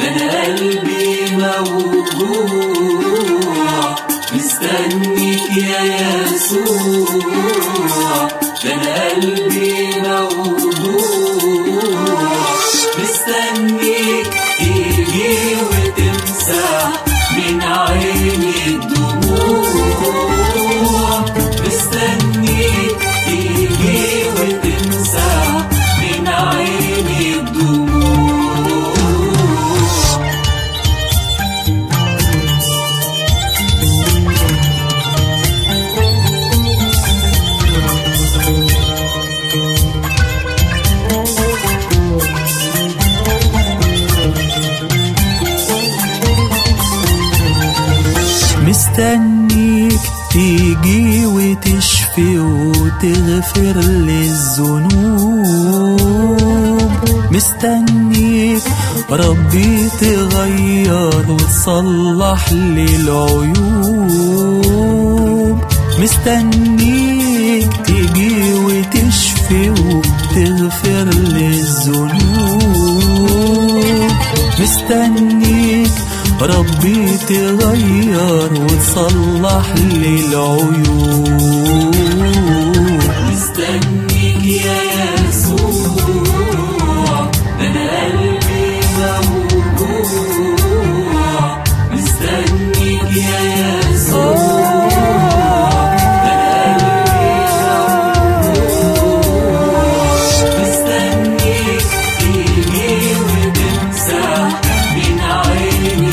أنا قلبي موجوع مستنيك يا يسوع ده أنا قلبي موجوع مستنيك تيجي وتمسح من عيني الدموع مستنيك تيجي وتمسح من عيني الدموع مستنيك تيجي وتشفي وتغفر للذنوب مستنيك ربي تغير وتصلح لي العيوب مستنيك تيجي وتشفي وتغفر للذنوب مستنيك ربي تغير وتصلح لي العيوب مستنيك يا يسوع ده انا قلبي موجوع مستنيك يا يسوع ده انا قلبي موجوع مستنيك تيجي وتمسح من عيني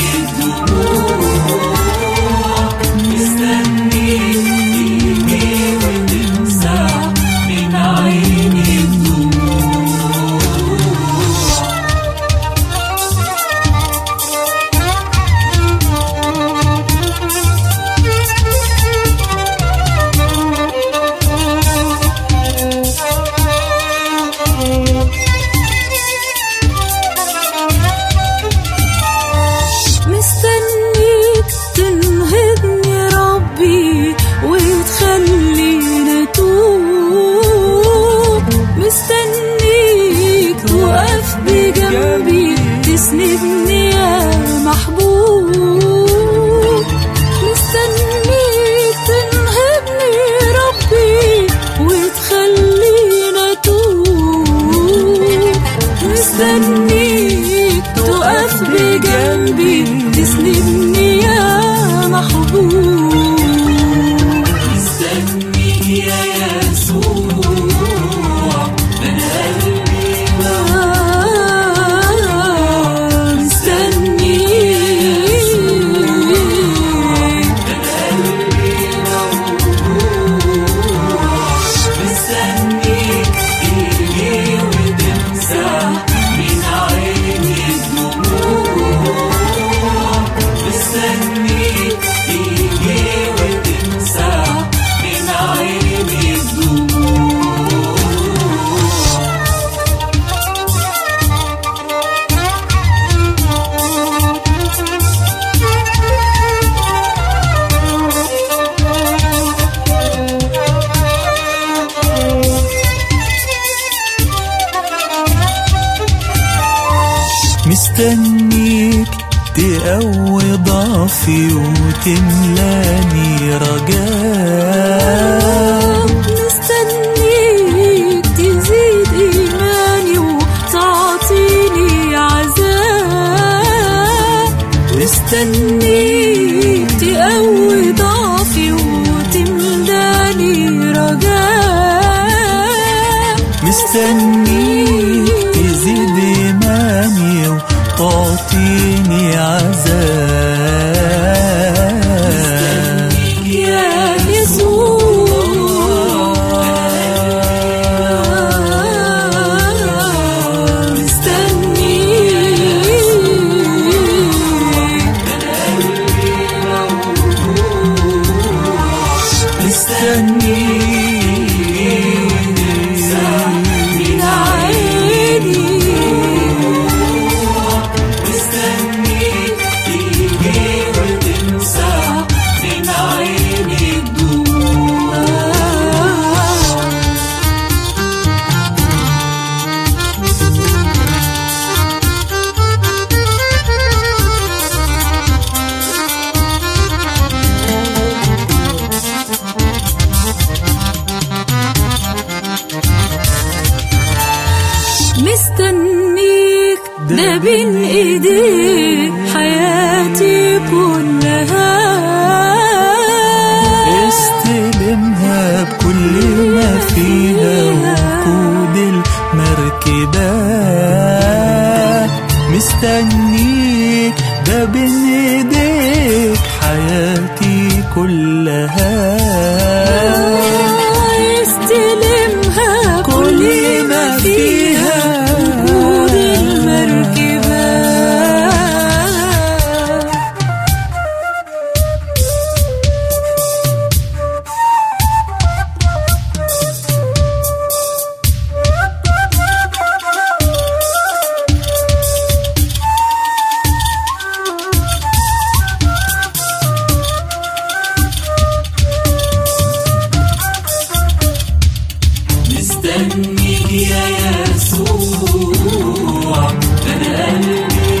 الدموع مستنيك تيجي وتمسح من عيني الدموع مستنيك تنهضني ربي وتخليني توب مستنيك توقف بجنبي تسندني يا محبوب مستنيك تنهضني ربي وتخليني توب مستنيك تقف بجنبي تسندني يا محبوب مستنيك يا يسوع ده انا قلبي مستنيك مستنيك تيجي وتمسح من عيني الدموع مستنيك تيجي وتمسح من عيني الدموع مستنيك تقوي ضعفي وتملاني رجاء مستنيك تزيد إيماني وتعطيني عذاب مستنيك تقوي ضعفي وتملاني رجاء مستنيك تزيد إيماني وتعطيني عذاب يا يسوع مستنيك مستنيك من عيني مستنيك تيجي وتمسح من عيني الدموع كلها يستلمها كل ما فيها وجود المركبة مستنيك يا يسوع انا قلبي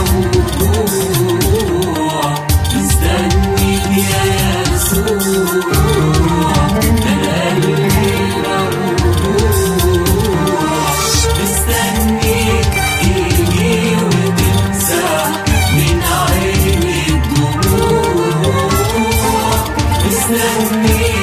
موجوع مستنيك يا يسوع انا قلبي موجوع مستنيك تيجي وتمسح من عيني الدموع مستنيك